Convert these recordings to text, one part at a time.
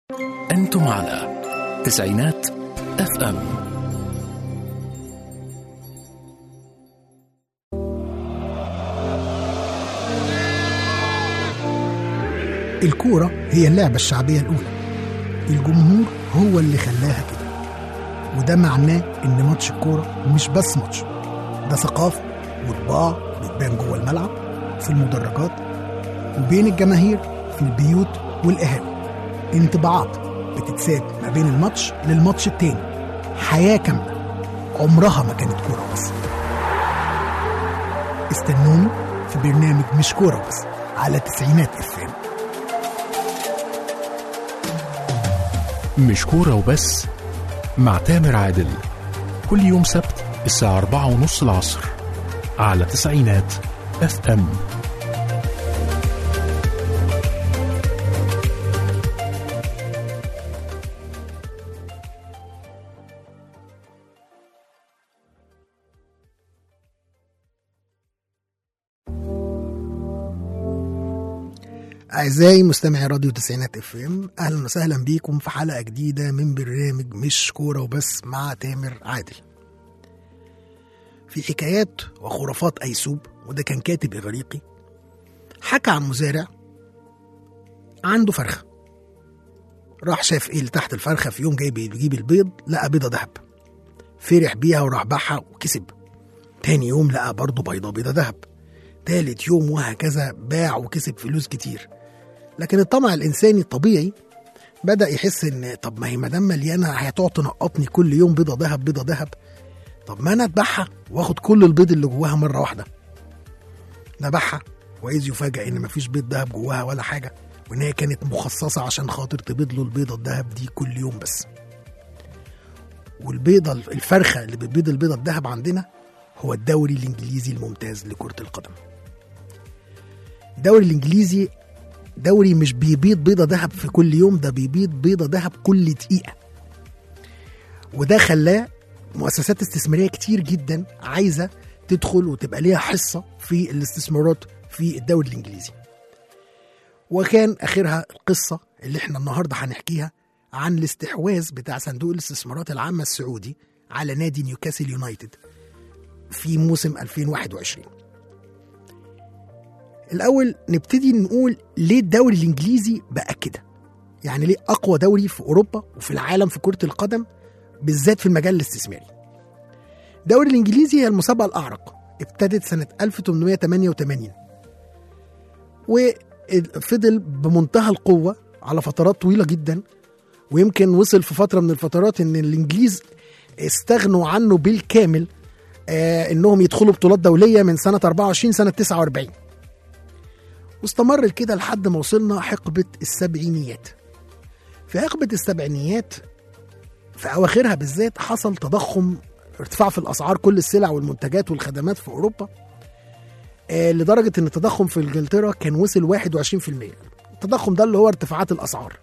أنتم على تسعينات اف ام الكورة هي اللعبة الشعبية الأولى الجمهور هو اللي خلاها كده وده معناه إن ماتش الكورة مش بس ماتش ده ثقافة وطباع بتبان جوه الملعب في المدرجات وبين الجماهير في البيوت والقهاوي انطباعات بتتساب ما بين الماتش للماتش التاني حياة كاملة عمرها ما كانت كورة بس استنوني في برنامج مش كورة بس على تسعينات افلام مش كورة وبس مع تامر عادل كل يوم سبت الساعة أربعة ونص العصر على تسعينات اف ام أعزائي مستمعي راديو تسعينات اف ام أهلا وسهلا بيكم في حلقة جديدة من برنامج مش كورة وبس مع تامر عادل في حكايات وخرافات أيسوب وده كان كاتب إغريقي حكى عن مزارع عنده فرخة راح شاف ايه اللي تحت الفرخة في يوم جاي بيجيب البيض لقى بيضة دهب فرح بيها وراح باعها وكسب تاني يوم لقى برضه بيضة بيضة دهب تالت يوم وهكذا باع وكسب فلوس كتير لكن الطمع الانساني الطبيعي بدا يحس ان طب ما هي ما دام مليانه هتقعد تنقطني كل يوم بيضه ذهب بيضه ذهب طب ما انا اذبحها واخد كل البيض اللي جواها مره واحده ذبحها واذ يفاجئ ان مفيش بيض ذهب جواها ولا حاجه وان هي كانت مخصصه عشان خاطر تبيض له البيضه الذهب دي كل يوم بس والبيضه الفرخه اللي بتبيض البيضه الذهب عندنا هو الدوري الانجليزي الممتاز لكره القدم الدوري الانجليزي دوري مش بيبيض بيضه ذهب في كل يوم ده بيبيض بيضه ذهب كل دقيقه وده خلاه مؤسسات استثماريه كتير جدا عايزه تدخل وتبقى ليها حصه في الاستثمارات في الدوري الانجليزي وكان اخرها القصه اللي احنا النهارده هنحكيها عن الاستحواذ بتاع صندوق الاستثمارات العامه السعودي على نادي نيوكاسل يونايتد في موسم 2021 الأول نبتدي نقول ليه الدوري الإنجليزي بقى كده يعني ليه أقوى دوري في أوروبا وفي العالم في كرة القدم بالذات في المجال الاستثماري الدوري الإنجليزي هي المسابقة الأعرق ابتدت سنة 1888 وفضل بمنتهى القوة على فترات طويلة جدا ويمكن وصل في فترة من الفترات إن الإنجليز استغنوا عنه بالكامل آه انهم يدخلوا بطولات دوليه من سنه 24 سنه 49 واستمر كده لحد ما وصلنا حقبه السبعينيات في حقبه السبعينيات في اواخرها بالذات حصل تضخم ارتفاع في الاسعار كل السلع والمنتجات والخدمات في اوروبا آه لدرجه ان التضخم في انجلترا كان وصل 21% التضخم ده اللي هو ارتفاعات الاسعار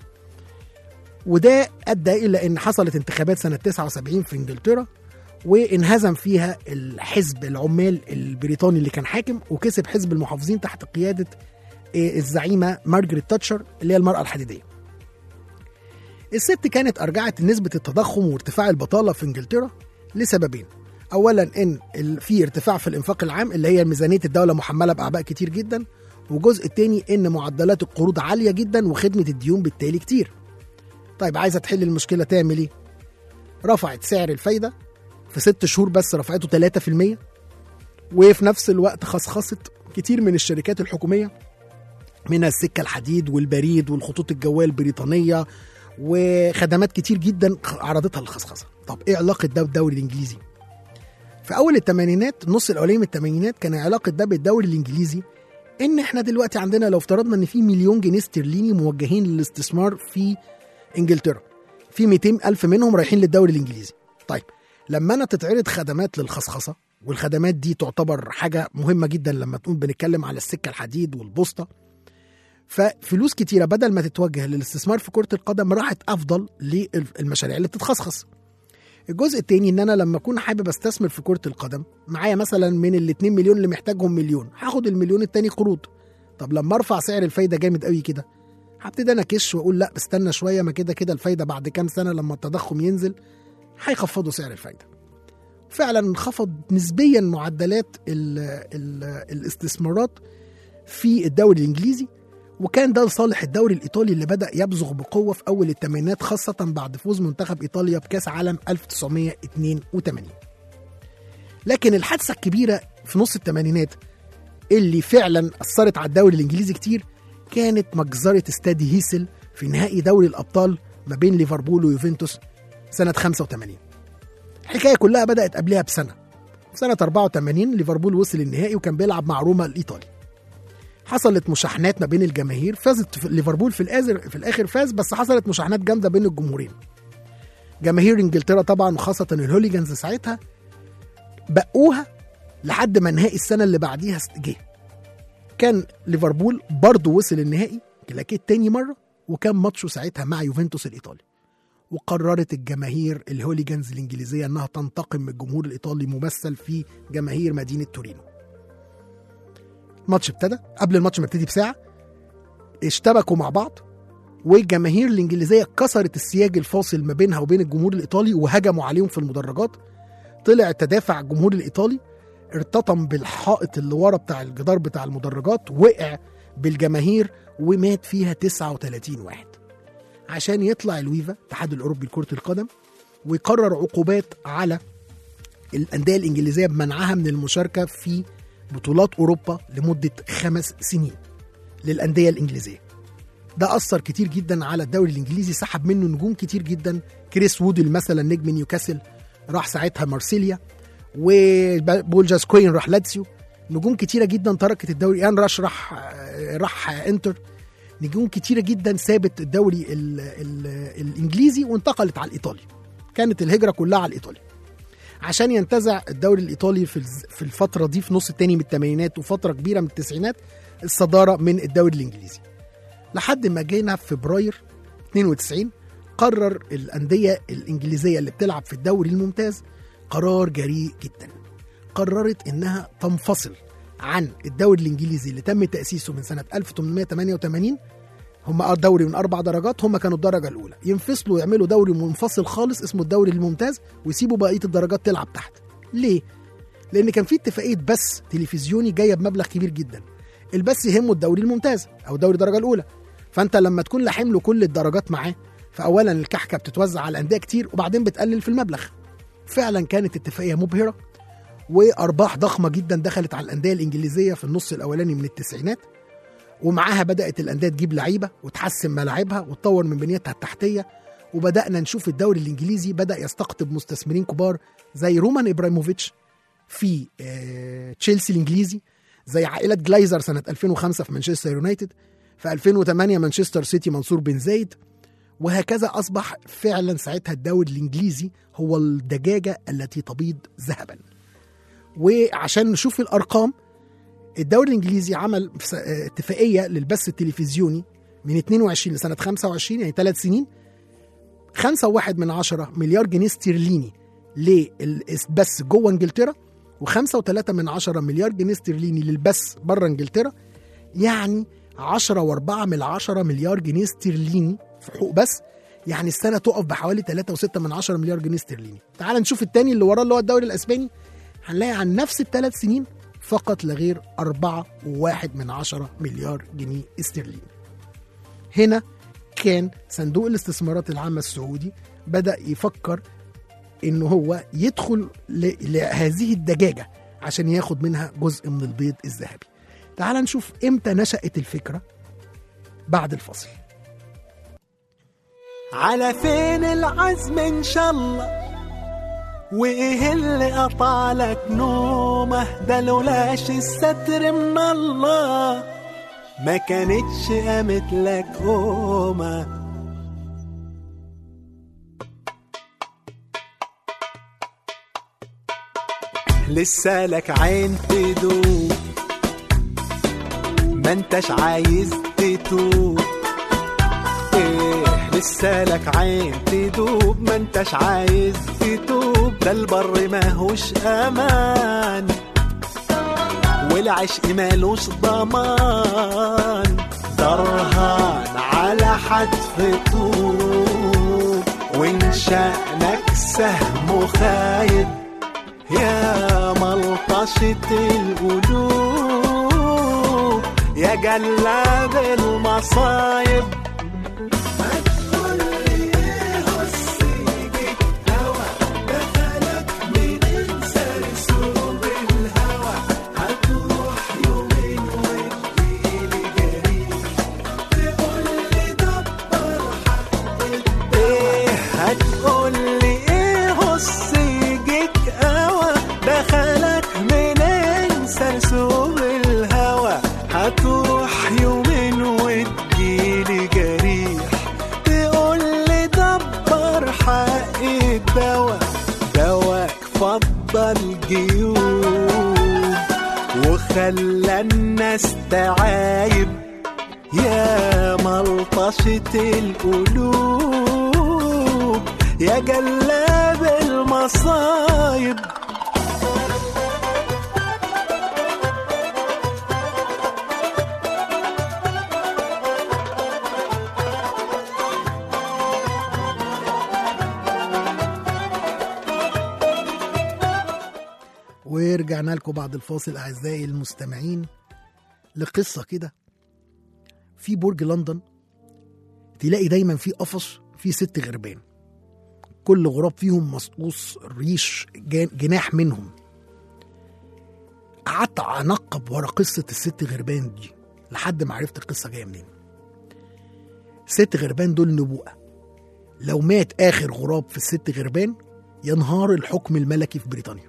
وده ادى الى ان حصلت انتخابات سنه 79 في انجلترا وانهزم فيها الحزب العمال البريطاني اللي كان حاكم وكسب حزب المحافظين تحت قيادة الزعيمة مارجريت تاتشر اللي هي المرأة الحديدية الست كانت أرجعت نسبة التضخم وارتفاع البطالة في إنجلترا لسببين أولا إن في ارتفاع في الإنفاق العام اللي هي ميزانية الدولة محملة بأعباء كتير جدا والجزء التاني إن معدلات القروض عالية جدا وخدمة الديون بالتالي كتير طيب عايزة تحل المشكلة تعمل إيه؟ رفعت سعر الفايدة في ست شهور بس رفعته 3% وفي نفس الوقت خصخصت كتير من الشركات الحكومية منها السكة الحديد والبريد والخطوط الجوية البريطانية وخدمات كتير جدا عرضتها للخصخصة طب ايه علاقة ده بالدوري الانجليزي في اول الثمانينات النص الاولاني من الثمانينات كان علاقة ده بالدوري الانجليزي ان احنا دلوقتي عندنا لو افترضنا ان في مليون جنيه استرليني موجهين للاستثمار في انجلترا في 200 الف منهم رايحين للدوري الانجليزي طيب لما انا تتعرض خدمات للخصخصه والخدمات دي تعتبر حاجه مهمه جدا لما تكون بنتكلم على السكه الحديد والبوسطه ففلوس كتيره بدل ما تتوجه للاستثمار في كره القدم راحت افضل للمشاريع اللي بتتخصخص الجزء التاني ان انا لما اكون حابب استثمر في كره القدم معايا مثلا من ال 2 مليون اللي محتاجهم مليون هاخد المليون التاني قروض طب لما ارفع سعر الفايده جامد قوي كده هبتدي انا كش واقول لا استنى شويه ما كده كده الفايده بعد كام سنه لما التضخم ينزل هيخفضوا سعر الفايده فعلا انخفض نسبيا معدلات ال ال الاستثمارات في الدوري الانجليزي وكان ده لصالح الدوري الايطالي اللي بدا يبزغ بقوه في اول الثمانينات خاصه بعد فوز منتخب ايطاليا بكاس عالم 1982 لكن الحادثه الكبيره في نص الثمانينات اللي فعلا اثرت على الدوري الانجليزي كتير كانت مجزره استاد هيسل في نهائي دوري الابطال ما بين ليفربول ويوفنتوس سنه 85 الحكايه كلها بدات قبلها بسنه سنه 84 ليفربول وصل النهائي وكان بيلعب مع روما الايطالي حصلت مشاحنات ما بين الجماهير فازت في- ليفربول في الاخر في الاخر فاز بس حصلت مشاحنات جامده بين الجمهورين جماهير انجلترا طبعا وخاصه الهوليجانز ساعتها بقوها لحد ما نهائي السنه اللي بعديها جه كان ليفربول برضه وصل النهائي لكن تاني مره وكان ماتشه ساعتها مع يوفنتوس الايطالي وقررت الجماهير الهوليجانز الانجليزيه انها تنتقم من الجمهور الايطالي ممثل في جماهير مدينه تورينو الماتش ابتدى قبل الماتش ما يبتدي بساعه اشتبكوا مع بعض والجماهير الانجليزيه كسرت السياج الفاصل ما بينها وبين الجمهور الايطالي وهجموا عليهم في المدرجات طلع تدافع الجمهور الايطالي ارتطم بالحائط اللي ورا بتاع الجدار بتاع المدرجات وقع بالجماهير ومات فيها 39 واحد عشان يطلع الويفا الاتحاد الاوروبي لكره القدم ويقرر عقوبات على الانديه الانجليزيه بمنعها من المشاركه في بطولات اوروبا لمده خمس سنين للانديه الانجليزيه ده اثر كتير جدا على الدوري الانجليزي سحب منه نجوم كتير جدا كريس وودل مثلا نجم نيوكاسل راح ساعتها مارسيليا وبول جاسكوين راح لاتسيو نجوم كتيره جدا تركت الدوري ان راش راح راح انتر نجوم كتيره جدا سابت الدوري ال ال الانجليزي وانتقلت على الايطالي كانت الهجره كلها على الايطالي عشان ينتزع الدوري الايطالي في الز- في الفتره دي في نص التاني من الثمانينات وفتره كبيره من التسعينات الصداره من الدوري الانجليزي لحد ما جينا في فبراير 92 قرر الانديه الانجليزيه اللي بتلعب في الدوري الممتاز قرار جريء جدا قررت انها تنفصل عن الدوري الانجليزي اللي تم تاسيسه من سنه 1888 هم اه دوري من اربع درجات هم كانوا الدرجه الاولى ينفصلوا يعملوا دوري منفصل خالص اسمه الدوري الممتاز ويسيبوا بقيه الدرجات تلعب تحت ليه لان كان في اتفاقيه بث تلفزيوني جايه بمبلغ كبير جدا البث يهمه الدوري الممتاز او دوري الدرجه الاولى فانت لما تكون لاحم له كل الدرجات معاه فاولا الكحكه بتتوزع على انديه كتير وبعدين بتقلل في المبلغ فعلا كانت اتفاقيه مبهره وارباح ضخمه جدا دخلت على الانديه الانجليزيه في النص الاولاني من التسعينات ومعاها بدات الانديه تجيب لعيبه وتحسن ملاعبها وتطور من بنيتها التحتيه وبدانا نشوف الدوري الانجليزي بدا يستقطب مستثمرين كبار زي رومان ابراهيموفيتش في آه، تشيلسي الانجليزي زي عائله جلايزر سنه 2005 في مانشستر يونايتد في 2008 مانشستر سيتي منصور بن زايد وهكذا اصبح فعلا ساعتها الدوري الانجليزي هو الدجاجه التي تبيض ذهبا وعشان نشوف الارقام الدوري الانجليزي عمل س- آه، اتفاقيه للبث التلفزيوني من 22 لسنه 25 يعني ثلاث سنين 5.1 من عشرة مليار جنيه استرليني للبث جوه انجلترا و5.3 من عشرة مليار جنيه استرليني للبث بره انجلترا يعني 10 و4 من عشرة مليار جنيه استرليني في حقوق بث يعني السنه تقف بحوالي 3.6 من عشرة مليار جنيه استرليني تعال نشوف التاني اللي وراه اللي هو الدوري الاسباني هنلاقي عن نفس الثلاث سنين فقط لغير أربعة وواحد من عشرة مليار جنيه استرليني هنا كان صندوق الاستثمارات العامة السعودي بدأ يفكر إن هو يدخل ل- لهذه الدجاجة عشان ياخد منها جزء من البيض الذهبي تعال نشوف إمتى نشأت الفكرة بعد الفصل على فين العزم ان شاء الله وايه اللي قطعلك نومه ده لولاش الستر من الله ما كانتش قامت لك قومه لسه لك عين تدوب ما انتش عايز تتوب ايه لسه لك عين تدوب ما انتش عايز تتوب ده البر ماهوش امان والعشق مالوش ضمان درهان على حتف طوب وإن شأنك سهم خايب يا ملطشة القلوب يا جلاب المصايب ايه هتقولي ايه هص يجيك قوى دخلك منين سرسوب الهوى هتروح يومين وتجيلي جريح تقولي دبر حق الدوا دواك فضل جيوب وخلى الناس تعايب يا ملطشة القلوب يا جلاب المصايب ورجعنا لكم بعد الفاصل اعزائي المستمعين لقصه كده في برج لندن تلاقي دايما في قفص فيه ست غربان كل غراب فيهم مصقوص ريش جان- جناح منهم قعدت انقب ورا قصه الست غربان دي لحد ما عرفت القصه جايه منين ست غربان دول نبوءه لو مات اخر غراب في الست غربان ينهار الحكم الملكي في بريطانيا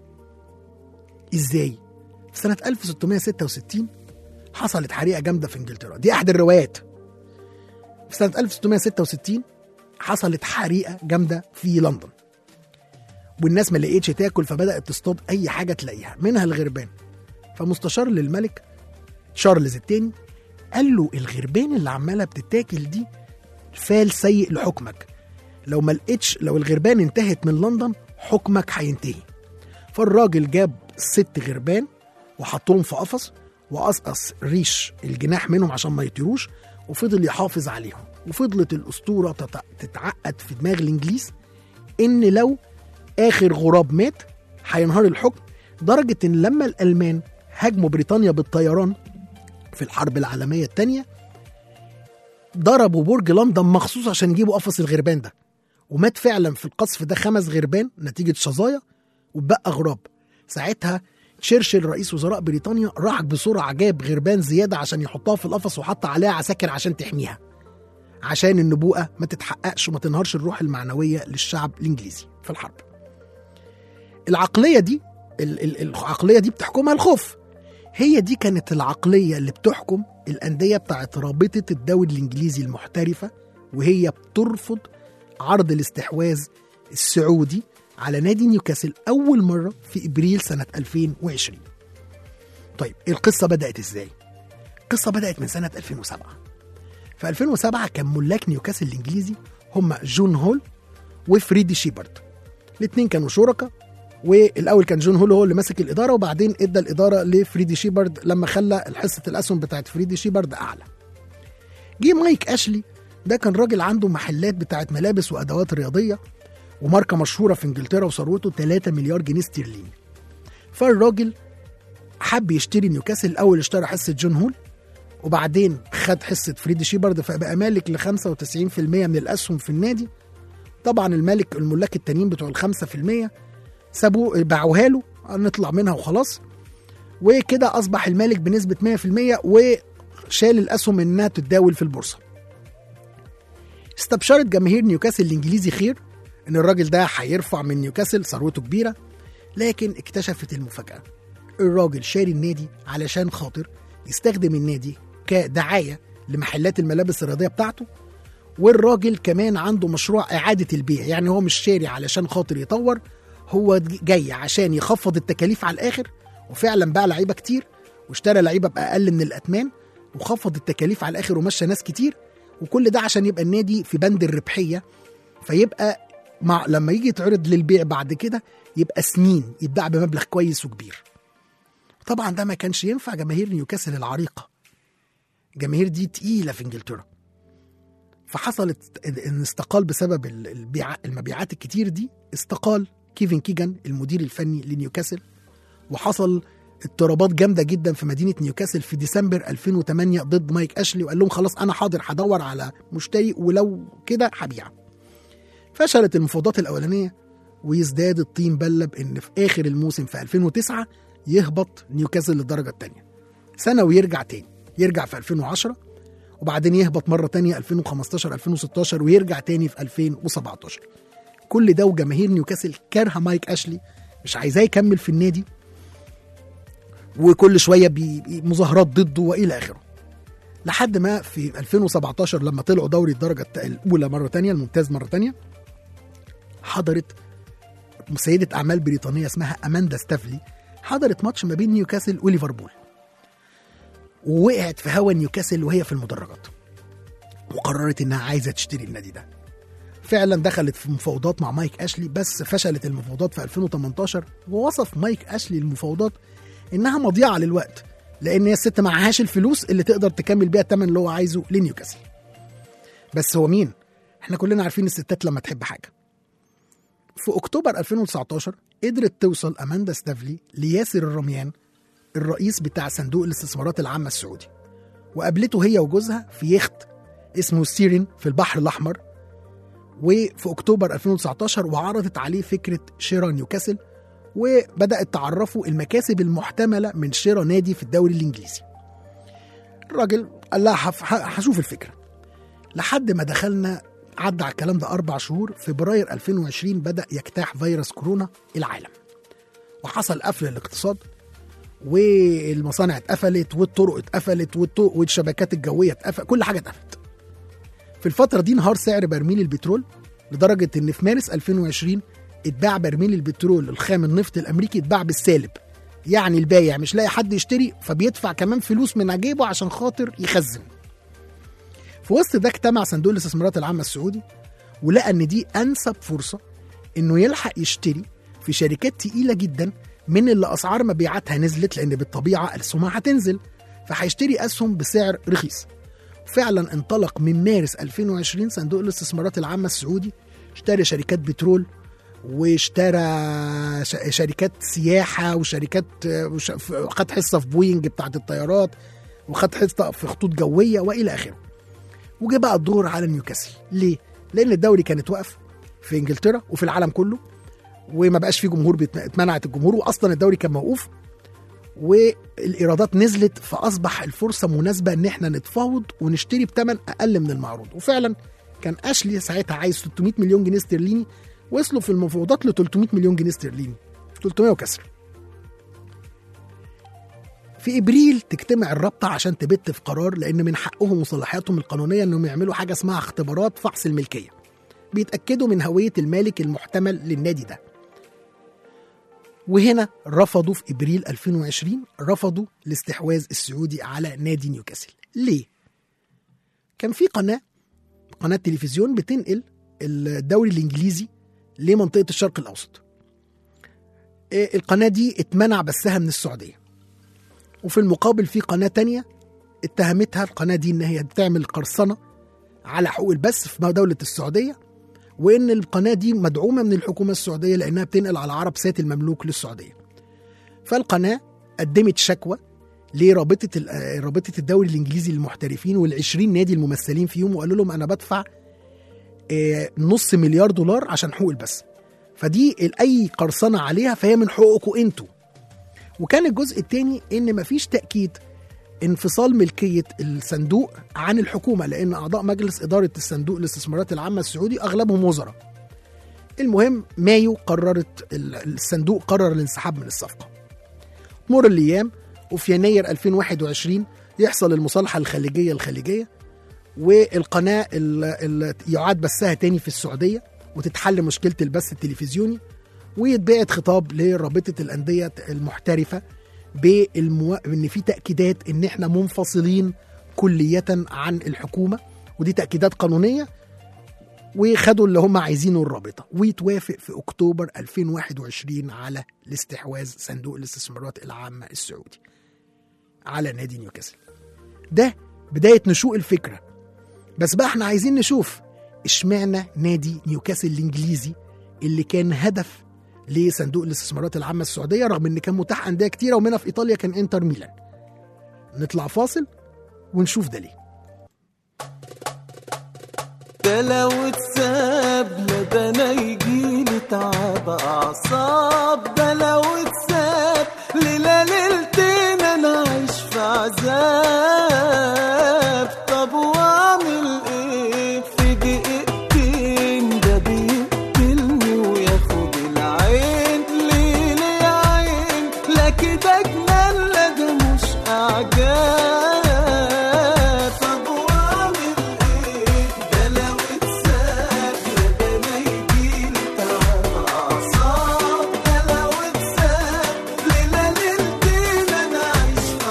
ازاي في سنه 1666 حصلت حريقه جامده في انجلترا دي احد الروايات في سنه 1666 حصلت حريقه جامده في لندن والناس ما لقيتش تاكل فبدات تصطاد اي حاجه تلاقيها منها الغربان فمستشار للملك تشارلز الثاني قال له الغربان اللي عماله بتتاكل دي فال سيء لحكمك لو ما لقيتش لو الغربان انتهت من لندن حكمك هينتهي فالراجل جاب ست غربان وحطهم في قفص وقصقص ريش الجناح منهم عشان ما يطيروش وفضل يحافظ عليهم وفضلت الاسطوره تت- تتعقد في دماغ الانجليز ان لو اخر غراب مات هينهار الحكم درجه ان لما الالمان هاجموا بريطانيا بالطيران في الحرب العالميه الثانيه ضربوا برج لندن مخصوص عشان يجيبوا قفص الغربان ده ومات فعلا في القصف ده خمس غربان نتيجه شظايا وبقى غراب ساعتها تشرشل رئيس وزراء بريطانيا راح بسرعه جاب غربان زياده عشان يحطها في القفص وحط عليها عساكر عشان تحميها عشان النبوءه ما تتحققش وما تنهارش الروح المعنويه للشعب الانجليزي في الحرب العقليه دي ال- ال- العقليه دي بتحكمها الخوف هي دي كانت العقليه اللي بتحكم الانديه بتاعت رابطه الدوري الانجليزي المحترفه وهي بترفض عرض الاستحواذ السعودي على نادي نيوكاسل أول مرة في إبريل سنة 2020 طيب القصة بدأت إزاي؟ القصة بدأت من سنة 2007 في 2007 كان ملاك نيوكاسل الإنجليزي هم جون هول وفريدي شيبرد الاثنين كانوا شركاء والاول كان جون هول هو اللي ماسك الاداره وبعدين ادى الاداره لفريدي شيبرد لما خلى حصه الاسهم بتاعت فريدي شيبرد اعلى جه مايك اشلي ده كان راجل عنده محلات بتاعت ملابس وادوات رياضيه وماركه مشهوره في انجلترا وثروته 3 مليار جنيه استرليني فالراجل حب يشتري نيوكاسل الاول اشترى حصه جون هول وبعدين خد حصه فريدي شيبرد فبقى مالك ل 95% من الاسهم في النادي طبعا المالك الملاك التانيين بتوع ال 5% سابوه باعوها له نطلع منها وخلاص وكده اصبح المالك بنسبه 100% وشال الاسهم انها تتداول في البورصه استبشرت جماهير نيوكاسل الانجليزي خير ان الراجل ده هيرفع من نيوكاسل ثروته كبيره لكن اكتشفت المفاجاه الراجل شاري النادي علشان خاطر يستخدم النادي كدعايه لمحلات الملابس الرياضيه بتاعته والراجل كمان عنده مشروع اعاده البيع يعني هو مش شاري علشان خاطر يطور هو جاي عشان يخفض التكاليف على الاخر وفعلا باع لعيبه كتير واشترى لعيبه باقل من الاتمان وخفض التكاليف على الاخر ومشى ناس كتير وكل ده عشان يبقى النادي في بند الربحيه فيبقى مع لما يجي يتعرض للبيع بعد كده يبقى سنين يتباع بمبلغ كويس وكبير طبعا ده ما كانش ينفع جماهير نيوكاسل العريقه الجماهير دي تقيله في انجلترا فحصلت ان استقال بسبب ال- البيع المبيعات الكتير دي استقال كيفن كيجان المدير الفني لنيوكاسل وحصل اضطرابات جامده جدا في مدينه نيوكاسل في ديسمبر 2008 ضد مايك اشلي وقال لهم خلاص انا حاضر هدور على مشتري ولو كده هبيع فشلت المفاوضات الاولانيه ويزداد الطين بله بان في اخر الموسم في 2009 يهبط نيوكاسل للدرجه الثانيه سنه ويرجع تاني يرجع في 2010 وبعدين يهبط مره تانية 2015 2016 ويرجع تاني في 2017 كل ده وجماهير نيوكاسل كارهه مايك اشلي مش عايزاه يكمل في النادي وكل شويه بي بي- مظاهرات ضده والى اخره لحد ما في 2017 لما طلعوا دوري الدرجه الت- الاولى مره تانية الممتاز مره تانية حضرت سيدة أعمال بريطانية اسمها أماندا ستافلي حضرت ماتش ما بين نيوكاسل وليفربول ووقعت في هوا نيوكاسل وهي في المدرجات وقررت إنها عايزة تشتري النادي ده فعلا دخلت في مفاوضات مع مايك أشلي بس فشلت المفاوضات في 2018 ووصف مايك أشلي المفاوضات إنها مضيعة للوقت لأن هي الست معهاش الفلوس اللي تقدر تكمل بيها الثمن اللي هو عايزه لنيوكاسل بس هو مين؟ احنا كلنا عارفين الستات لما تحب حاجة في اكتوبر 2019 قدرت توصل اماندا ستافلي لياسر الرميان الرئيس بتاع صندوق الاستثمارات العامه السعودي وقابلته هي وجوزها في يخت اسمه سيرين في البحر الاحمر وفي اكتوبر 2019 وعرضت عليه فكره شراء نيوكاسل وبدات تعرفه المكاسب المحتمله من شراء نادي في الدوري الانجليزي الراجل قال لها هف- ه- هشوف الفكره لحد ما دخلنا عدى على الكلام ده أربع شهور فبراير 2020 بدأ يجتاح فيروس كورونا العالم وحصل قفل الاقتصاد والمصانع اتقفلت والطرق اتقفلت والطرق والشبكات الجوية اتقفلت كل حاجة اتقفلت في الفترة دي انهار سعر برميل البترول لدرجة ان في مارس 2020 اتباع برميل البترول الخام النفط الامريكي اتباع بالسالب يعني البايع مش لاقي حد يشتري فبيدفع كمان فلوس من جيبه عشان خاطر يخزن في وسط ده اجتمع صندوق الاستثمارات العامة السعودي ولقى ان دي انسب فرصة انه يلحق يشتري في شركات تقيلة جدا من اللي اسعار مبيعاتها نزلت لان بالطبيعة الاسهمها هتنزل فهيشتري اسهم بسعر رخيص فعلا انطلق من مارس 2020 صندوق الاستثمارات العامة السعودي اشترى شركات بترول واشترى ش- شركات سياحة وشركات وش- خد حصة في بوينج بتاعت الطيارات وخد حصة في خطوط جوية وإلى آخره وجه بقى الدور على نيوكاسل ليه؟ لأن الدوري كان اتوقف في إنجلترا وفي العالم كله وما بقاش فيه جمهور بيتم- اتمنعت الجمهور وأصلا الدوري كان موقوف والايرادات نزلت فاصبح الفرصه مناسبه ان احنا نتفاوض ونشتري بثمن اقل من المعروض وفعلا كان اشلي ساعتها عايز 600 مليون جنيه استرليني وصلوا في المفاوضات ل 300 مليون جنيه استرليني 300 وكسر في ابريل تجتمع الرابطه عشان تبت في قرار لان من حقهم وصلاحياتهم القانونيه انهم يعملوا حاجه اسمها اختبارات فحص الملكيه بيتاكدوا من هويه المالك المحتمل للنادي ده وهنا رفضوا في ابريل 2020 رفضوا الاستحواذ السعودي على نادي نيوكاسل ليه كان في قناه قناه تلفزيون بتنقل الدوري الانجليزي لمنطقه الشرق الاوسط إيه، القناه دي اتمنع بثها من السعوديه وفي المقابل في قناه تانية اتهمتها القناه دي ان هي بتعمل قرصنه على حقوق البث في دوله السعوديه وان القناه دي مدعومه من الحكومه السعوديه لانها بتنقل على عرب سات المملوك للسعوديه. فالقناه قدمت شكوى لرابطه ال- آه، رابطه الدوري الانجليزي للمحترفين وال20 نادي الممثلين فيهم وقالوا لهم انا بدفع آه، نص مليار دولار عشان حقوق البث. فدي ال- اي قرصنه عليها فهي من حقوقكم انتوا. وكان الجزء الثاني ان مفيش تاكيد انفصال ملكيه الصندوق عن الحكومه لان اعضاء مجلس اداره الصندوق الاستثمارات العامه السعودي اغلبهم وزراء. المهم مايو قررت ال- الصندوق قرر الانسحاب من الصفقه. مر الايام وفي يناير 2021 يحصل المصالحه الخليجيه الخليجيه والقناه اللي يعاد بثها تاني في السعوديه وتتحل مشكله البث التلفزيوني ويتبعت خطاب لرابطه الانديه المحترفه بالمو... ان في تاكيدات ان احنا منفصلين كليه عن الحكومه ودي تاكيدات قانونيه وخدوا اللي هم عايزينه الرابطه ويتوافق في اكتوبر 2021 على الاستحواذ صندوق الاستثمارات العامه السعودي على نادي نيوكاسل ده بدايه نشوء الفكره بس بقى احنا عايزين نشوف اشمعنى نادي نيوكاسل الانجليزي اللي كان هدف لصندوق الاستثمارات العامه السعوديه رغم ان كان متاح انديه كتيره ومنها في ايطاليا كان انتر ميلان نطلع فاصل ونشوف ده ليه ده لو اتساب لا ده انا يجيلي تعب اعصاب ده لو اتساب ليلة ليلتين انا عايش في عذاب طب واعمل ايه في دقيقتين ده بيقتلني وياخد العين ليه ليه يا عين لا كده جنان لا ده مش اعجاب طب واعمل ايه ده لو اتساب لا ده انا يجيلي تعب اعصاب ده لو اتساب ليلة ليلتين انا عايش في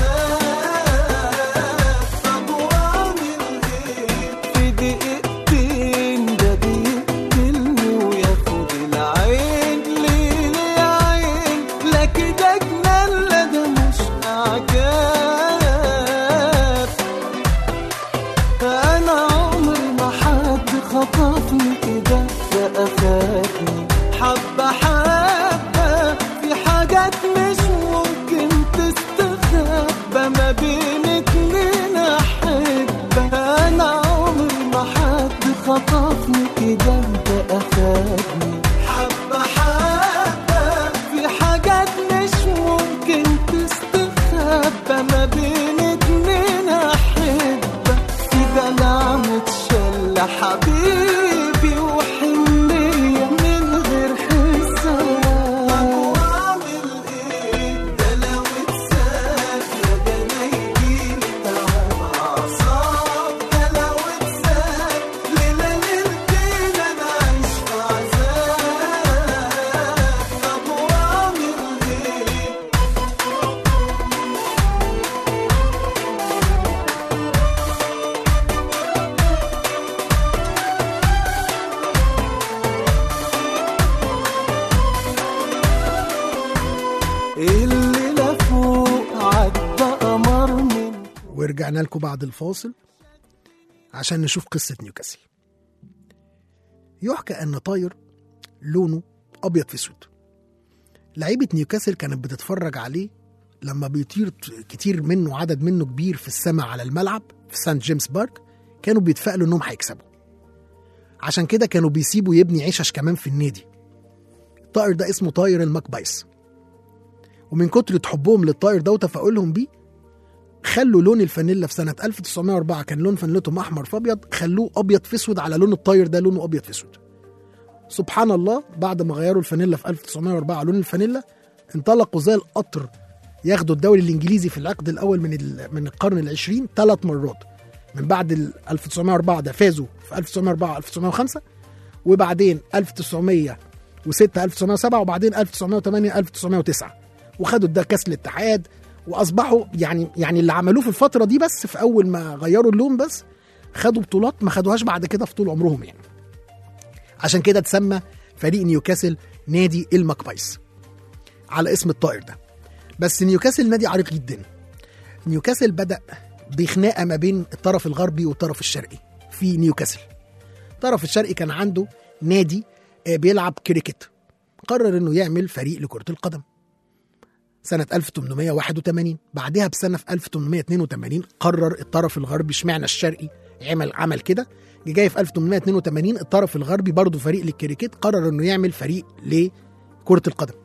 عذاب طب واعمل ايه في دقيقتين ده بيقتلني وياخد العين ليه ليه يا عين لا كده جنان لا ده مش اعجاب انا عمري ما حد خطفني كده ده اخدني حبه حبه في حاجات مش ممكن تستخبى ما بين اتنين احبه انا عمري ما حد خطفني كده ده اخدني حبه حبه في حاجات مش ممكن تستخبى ما بين اتنين احبه في دلع متشل حبيبي وحنية من غير حساب واعمل ايه ده لو اتساب يا ده انا يجيلي تعب اعصاب ده لو اتساب ليلة ليلتين انا عايش في عذاب طب واعمل ايه الليلة فوق عدى قمر من ورجعنا لكم بعد الفاصل عشان نشوف قصة نيوكاسل يحكى أن طاير لونه أبيض في أسود لعيبة نيوكاسل كانت بتتفرج عليه لما بيطير ت- كتير منه عدد منه كبير في السماء على الملعب في سانت جيمس بارك كانوا بيتفائلوا انهم هيكسبوا عشان كده كانوا بيسيبوا يبني عشش كمان في النادي الطائر ده اسمه طاير المكبايس ومن كتر حبهم للطائر ده وتفاؤلهم بيه خلوا لون الفانيلا في سنة 1904 كان لون فانيلتهم أحمر في أبيض خلوه أبيض في أسود على لون الطاير ده لونه أبيض في أسود سبحان الله بعد ما غيروا الفانيلا في 1904 على لون الفانيلا انطلقوا زي القطر ياخدوا الدوري الإنجليزي في العقد الأول من ال- من القرن العشرين ثلاث مرات من بعد ال 1904 ده فازوا في 1904 1905 وبعدين 1906 1907 وبعدين 1908 1909 وخدوا ده كاس الاتحاد واصبحوا يعني يعني اللي عملوه في الفتره دي بس في اول ما غيروا اللون بس خدوا بطولات ما خدوهاش بعد كده في طول عمرهم يعني عشان كده اتسمى فريق نيوكاسل نادي المكبايس على اسم الطائر ده بس نيوكاسل نادي عريق جدا نيوكاسل بدأ بخناقة ما بين الطرف الغربي والطرف الشرقي في نيوكاسل الطرف الشرقي كان عنده نادي آه، بيلعب كريكت قرر انه يعمل فريق لكرة القدم سنة 1881 بعدها بسنة في 1882 قرر الطرف الغربي اشمعنى الشرقي عمل عمل كده جه جاي في 1882 الطرف الغربي برضه فريق للكريكيت قرر انه يعمل فريق لكرة القدم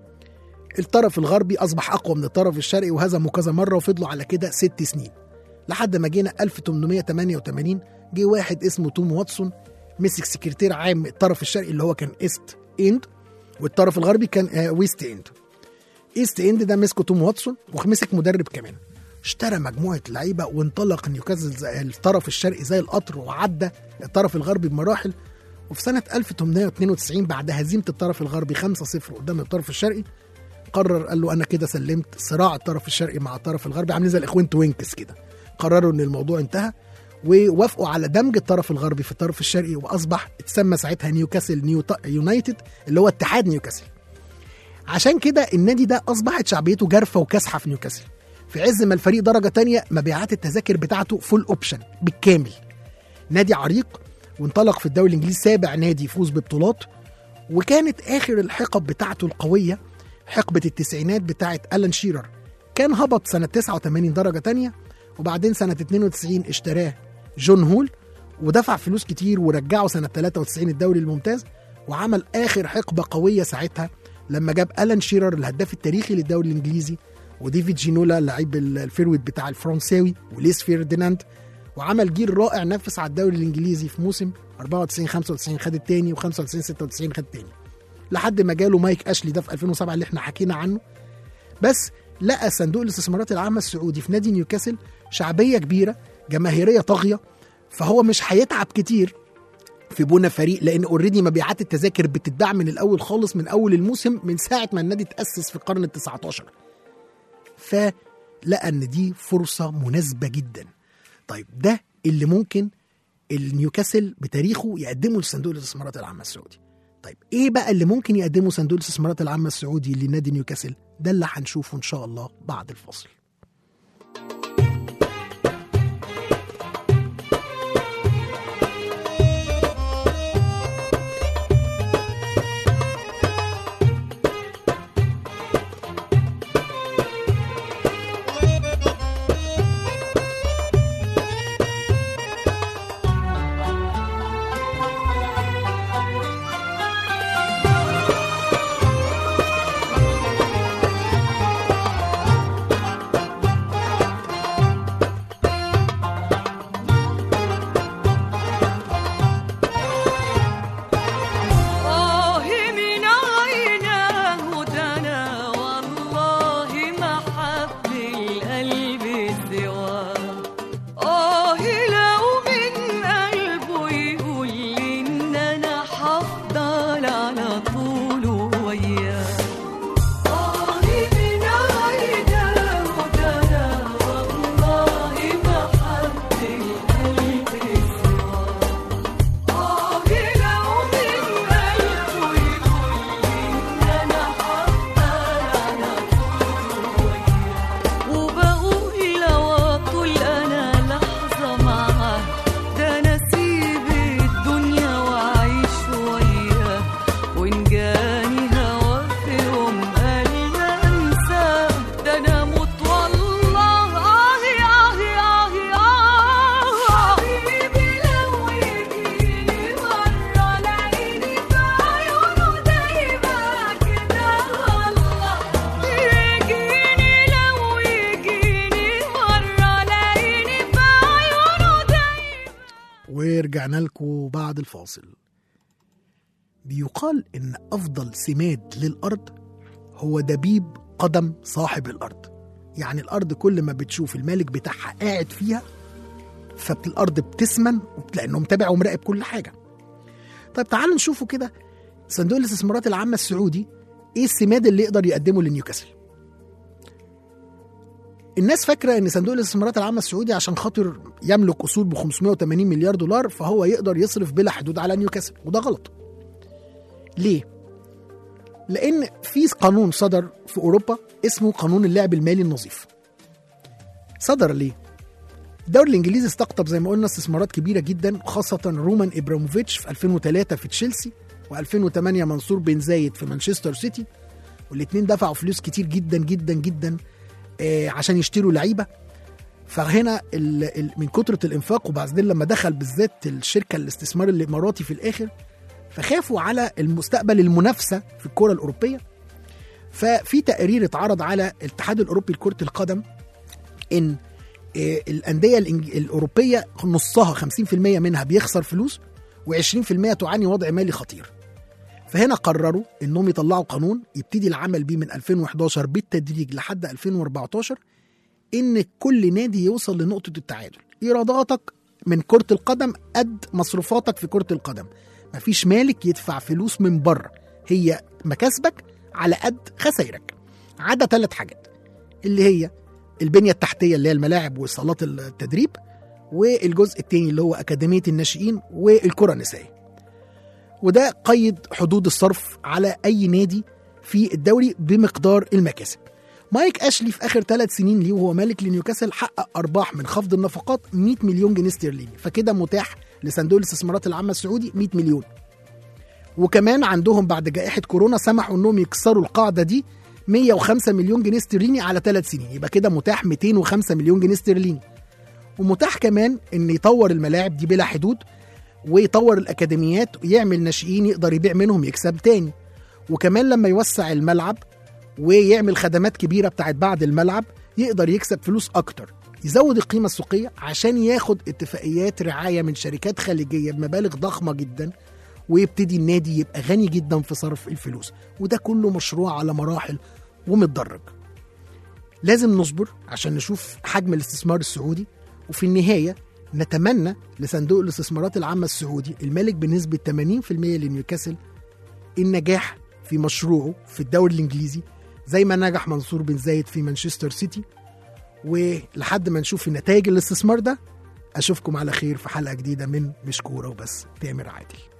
الطرف الغربي اصبح اقوى من الطرف الشرقي وهزموا كذا مره وفضلوا على كده ست سنين لحد ما جينا 1888 جه واحد اسمه توم واتسون مسك سكرتير عام الطرف الشرقي اللي هو كان ايست اند والطرف الغربي كان آه، ويست اند ايست اند ده مسكه توم واتسون ومسك مدرب كمان اشترى مجموعه لعيبه وانطلق نيوكاسل زي الطرف الشرقي زي القطر وعدى الطرف الغربي بمراحل وفي سنه 1892 بعد هزيمه الطرف الغربي 5-0 قدام الطرف الشرقي قرر قال له انا كده سلمت صراع الطرف الشرقي مع الطرف الغربي عاملين زي الاخوان توينكس كده قرروا ان الموضوع انتهى ووافقوا على دمج الطرف الغربي في الطرف الشرقي واصبح اتسمى ساعتها نيوكاسل نيو يونايتد اللي هو اتحاد نيوكاسل عشان كده النادي ده اصبحت شعبيته جارفه وكاسحه في نيوكاسل في عز ما الفريق درجه تانية مبيعات التذاكر بتاعته فول اوبشن بالكامل نادي عريق وانطلق في الدوري الانجليزي سابع نادي يفوز ببطولات وكانت اخر الحقب بتاعته القويه حقبه التسعينات بتاعت الان شيرر كان هبط سنه 89 درجه تانية وبعدين سنه 92 اشتراه جون هول ودفع فلوس كتير ورجعه سنه 93 الدوري الممتاز وعمل اخر حقبه قويه ساعتها لما جاب الان شيرر الهداف التاريخي للدوري الانجليزي وديفيد جينولا لعيب الفيرويد بتاع الفرنساوي وليس فيرديناند وعمل جيل رائع نفس على الدوري الانجليزي في موسم 94 95 خد التاني و95 96 خد التاني لحد ما جاله مايك اشلي ده في 2007 اللي احنا حكينا عنه بس لقى صندوق الاستثمارات العامه السعودي في نادي نيوكاسل شعبيه كبيره جماهيريه طاغيه فهو مش هيتعب كتير في بنى فريق لان اوريدي مبيعات التذاكر بتتباع من الاول خالص من اول الموسم من ساعه ما النادي تاسس في القرن ال 19 فلقى ان دي فرصه مناسبه جدا طيب ده اللي ممكن النيوكاسل بتاريخه يقدمه لصندوق الاستثمارات العامه السعودي طيب ايه بقى اللي ممكن يقدمه صندوق الاستثمارات العامه السعودي لنادي نيوكاسل ده اللي هنشوفه ان شاء الله بعد الفاصل آه من عيناه دنا والله ما حب القلب سواه آه لو من قلبه يقول لي إن أنا حفضل على طول وياه آه من عيناه دنا والله ما حب القلب سواه آه لو من قلبه يقول لي إن أنا حفضل على طول وياه وبقول لو أطول أنا لحظة معاه ده أنا أسيب الدنيا وأعيش وياه وإن جاني هوا في يوم قال لا أنساه ده أنا أموت والله آه آه آه آه حبيبي لو يجيني مرة ألاقيني في عيونه دايما كده والله يجيني لو يجيني مرة ألاقيني في عيونه دايما ورجعنا لكم بعد الفاصل بيقال ان افضل سماد للارض هو دبيب قدم صاحب الارض يعني الارض كل ما بتشوف المالك بتاعها قاعد فيها فالارض بتسمن لانه متابع ومراقب كل حاجه طيب تعالوا نشوفوا كده صندوق الاستثمارات العامه السعودي ايه السماد اللي يقدر يقدمه لنيوكاسل الناس فاكره ان صندوق الاستثمارات العامه السعودي عشان خاطر يملك اصول ب 580 مليار دولار فهو يقدر يصرف بلا حدود على نيوكاسل وده غلط. ليه؟ لان في قانون صدر في اوروبا اسمه قانون اللعب المالي النظيف. صدر ليه؟ الدوري الانجليزي استقطب زي ما قلنا استثمارات كبيره جدا خاصه رومان ابراموفيتش في 2003 في تشيلسي و2008 منصور بن زايد في مانشستر سيتي والاثنين دفعوا فلوس كتير جدا جدا جدا آه، عشان يشتروا لعيبه فهنا ال ال من كتره الانفاق وبعدين لما دخل بالذات الشركه الاستثمار الاماراتي في الاخر فخافوا على المستقبل المنافسه في الكره الاوروبيه ففي تقرير اتعرض على الاتحاد الاوروبي لكره القدم ان آه، الانديه الإنج- الاوروبيه نصها 50% منها بيخسر فلوس و20% تعاني وضع مالي خطير فهنا قرروا انهم يطلعوا قانون يبتدي العمل بيه من 2011 بالتدريج لحد 2014 ان كل نادي يوصل لنقطه التعادل ايراداتك من كره القدم قد مصروفاتك في كره القدم مفيش مالك يدفع فلوس من بره هي مكاسبك على قد خسائرك عدا ثلاث حاجات اللي هي البنيه التحتيه اللي هي الملاعب وصالات التدريب والجزء الثاني اللي هو اكاديميه الناشئين والكره النسائيه وده قيد حدود الصرف على اي نادي في الدوري بمقدار المكاسب مايك اشلي في اخر ثلاث سنين ليه وهو مالك لنيوكاسل حقق ارباح من خفض النفقات 100 مليون جنيه استرليني فكده متاح لصندوق الاستثمارات العامه السعودي 100 مليون وكمان عندهم بعد جائحه كورونا سمحوا انهم يكسروا القاعده دي 105 مليون جنيه استرليني على ثلاث سنين يبقى كده متاح 205 مليون جنيه استرليني ومتاح كمان ان يطور الملاعب دي بلا حدود ويطور الاكاديميات ويعمل ناشئين يقدر يبيع منهم يكسب تاني وكمان لما يوسع الملعب ويعمل خدمات كبيره بتاعت بعد الملعب يقدر يكسب فلوس اكتر يزود القيمه السوقيه عشان ياخد اتفاقيات رعايه من شركات خليجيه بمبالغ ضخمه جدا ويبتدي النادي يبقى غني جدا في صرف الفلوس وده كله مشروع على مراحل ومتدرج لازم نصبر عشان نشوف حجم الاستثمار السعودي وفي النهاية نتمنى لصندوق الاستثمارات العامة السعودي المالك بنسبة 80% لنيوكاسل النجاح في مشروعه في الدوري الإنجليزي زي ما نجح منصور بن زايد في مانشستر سيتي ولحد ما نشوف نتائج الاستثمار ده أشوفكم على خير في حلقة جديدة من مش كورة وبس تامر عادل